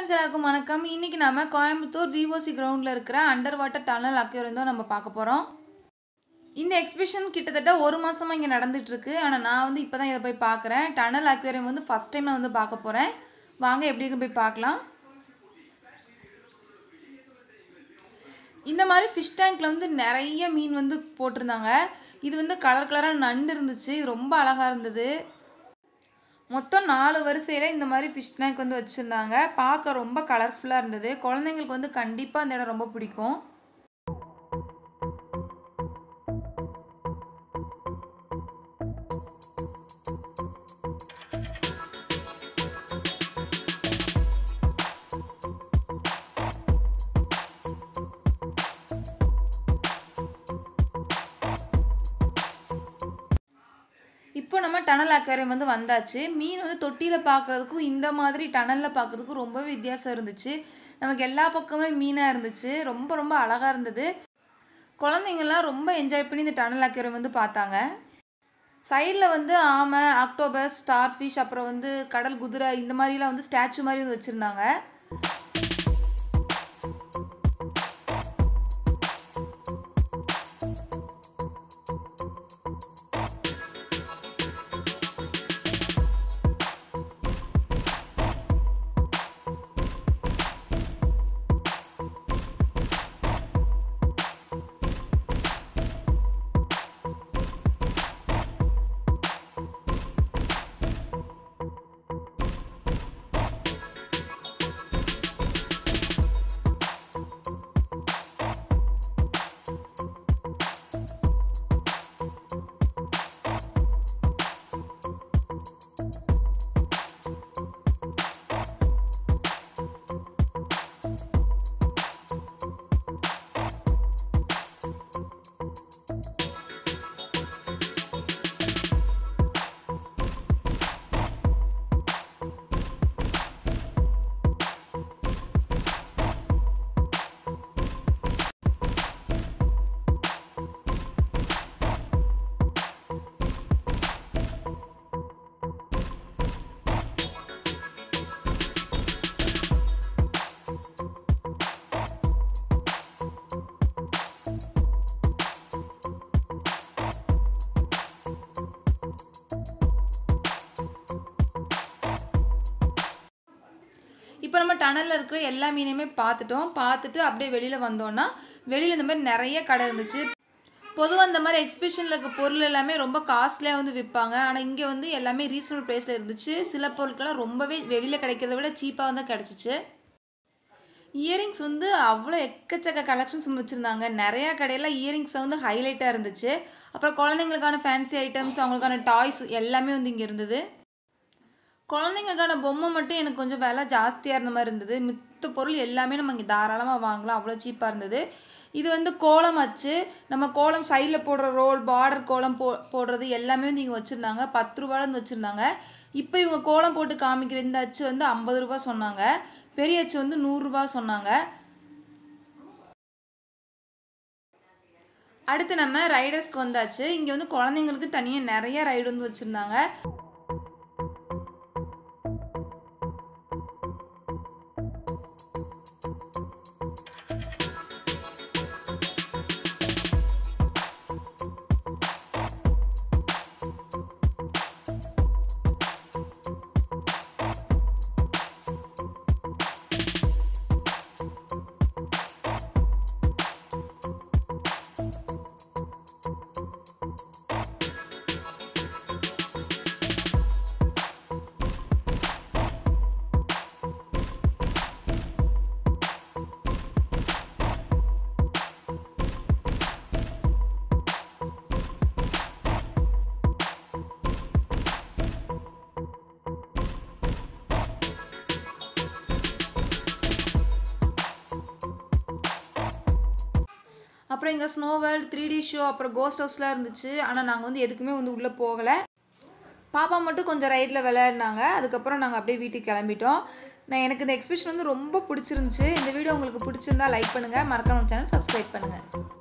friends எல்லாருக்கும் வணக்கம் இன்னைக்கு நாம கோயம்புத்தூர் விஓசி கிரவுண்டில் இருக்கிற அண்டர் வாட்டர் டனல் அக்யூரியம் தான் நம்ம பார்க்க போகிறோம் இந்த எக்ஸிபிஷன் கிட்டத்தட்ட ஒரு மாசமா இங்கே நடந்துட்டு இருக்கு ஆனால் நான் வந்து இப்போ தான் இதை போய் பார்க்குறேன் டனல் அக்யூரியம் வந்து ஃபஸ்ட் டைம் நான் வந்து பார்க்க போகிறேன் வாங்க எப்படி இருக்குன்னு போய் பார்க்கலாம் இந்த மாதிரி ஃபிஷ் டேங்க்கில் வந்து நிறைய மீன் வந்து போட்டிருந்தாங்க இது வந்து கலர் கலராக நண்டு இருந்துச்சு இது ரொம்ப அழகாக இருந்தது மொத்தம் நாலு வரிசையில் இந்த மாதிரி ஃபிஷ் டேங்க் வந்து வச்சுருந்தாங்க பார்க்க ரொம்ப கலர்ஃபுல்லாக இருந்தது குழந்தைங்களுக்கு வந்து கண்டிப்பாக அந்த இடம் ரொம்ப பிடிக்கும் இப்போ நம்ம டனல் அக்வேரியம் வந்து வந்தாச்சு மீன் வந்து தொட்டியில் பார்க்குறதுக்கும் இந்த மாதிரி டனலில் பார்க்குறதுக்கும் ரொம்பவே வித்தியாசம் இருந்துச்சு நமக்கு எல்லா பக்கமே மீனாக இருந்துச்சு ரொம்ப ரொம்ப அழகாக இருந்தது குழந்தைங்கள்லாம் ரொம்ப என்ஜாய் பண்ணி இந்த டனல் அக்வேரியம் வந்து பார்த்தாங்க சைடில் வந்து ஆமை ஆக்டோபஸ் ஸ்டார் ஃபிஷ் அப்புறம் வந்து கடல் குதிரை இந்த மாதிரிலாம் வந்து ஸ்டாச்சு மாதிரி வந்து வச்சுருந்தாங்க இப்போ நம்ம டனலில் இருக்கிற எல்லா மீனையுமே பார்த்துட்டோம் பார்த்துட்டு அப்படியே வெளியில் வந்தோன்னா வெளியில் இந்த மாதிரி நிறைய கடை இருந்துச்சு பொதுவாக இந்த மாதிரி எக்ஸிபிஷனில் இருக்க பொருள் எல்லாமே ரொம்ப காஸ்ட்லியாக வந்து விற்பாங்க ஆனால் இங்கே வந்து எல்லாமே ரீசனபிள் ப்ரைஸில் இருந்துச்சு சில பொருட்கள்லாம் ரொம்பவே வெளியில் கிடைக்கிறத விட சீப்பாக வந்து கிடச்சிச்சு இயரிங்ஸ் வந்து அவ்வளோ எக்கச்சக்க கலெக்ஷன்ஸ் வந்து வச்சுருந்தாங்க நிறையா கடையில் இயரிங்ஸ் வந்து ஹைலைட்டாக இருந்துச்சு அப்புறம் குழந்தைங்களுக்கான ஃபேன்சி ஐட்டம்ஸ் அவங்களுக்கான டாய்ஸ் எல்லாமே வந்து இங்கே இருந்தது குழந்தைங்களுக்கான பொம்மை மட்டும் எனக்கு கொஞ்சம் விலை ஜாஸ்தியாக இருந்த மாதிரி இருந்தது மித்த பொருள் எல்லாமே நம்ம இங்கே தாராளமாக வாங்கலாம் அவ்வளோ சீப்பாக இருந்தது இது வந்து கோலம் அச்சு நம்ம கோலம் சைடில் போடுற ரோல் பார்டர் கோலம் போ போடுறது எல்லாமே வந்து இங்கே வச்சுருந்தாங்க பத்து ரூபாயில இருந்து வச்சுருந்தாங்க இப்போ இவங்க கோலம் போட்டு காமிக்கிற இந்த அச்சு வந்து ஐம்பது ரூபா சொன்னாங்க பெரிய அச்சு வந்து நூறுரூபா சொன்னாங்க அடுத்து நம்ம ரைடர்ஸ்க்கு வந்தாச்சு இங்கே வந்து குழந்தைங்களுக்கு தனியாக நிறைய ரைடு வந்து வச்சுருந்தாங்க அப்புறம் இங்கே snow world three D show அப்புறம் கோஸ்ட் ஹவுஸ்லாம் இருந்துச்சு ஆனால் நாங்கள் வந்து எதுக்குமே வந்து உள்ளே போகலை பாப்பா மட்டும் கொஞ்சம் ரைடில் விளையாடினாங்க அதுக்கப்புறம் நாங்கள் அப்படியே வீட்டுக்கு கிளம்பிட்டோம் நான் எனக்கு இந்த எக்ஸிபிஷன் வந்து ரொம்ப பிடிச்சிருந்துச்சு இந்த வீடியோ உங்களுக்கு பிடிச்சிருந்தா லைக் பண்ணுங்கள் மறக்காம சேனல் சப்ஸ்கிரைப் பண்ணுங்கள்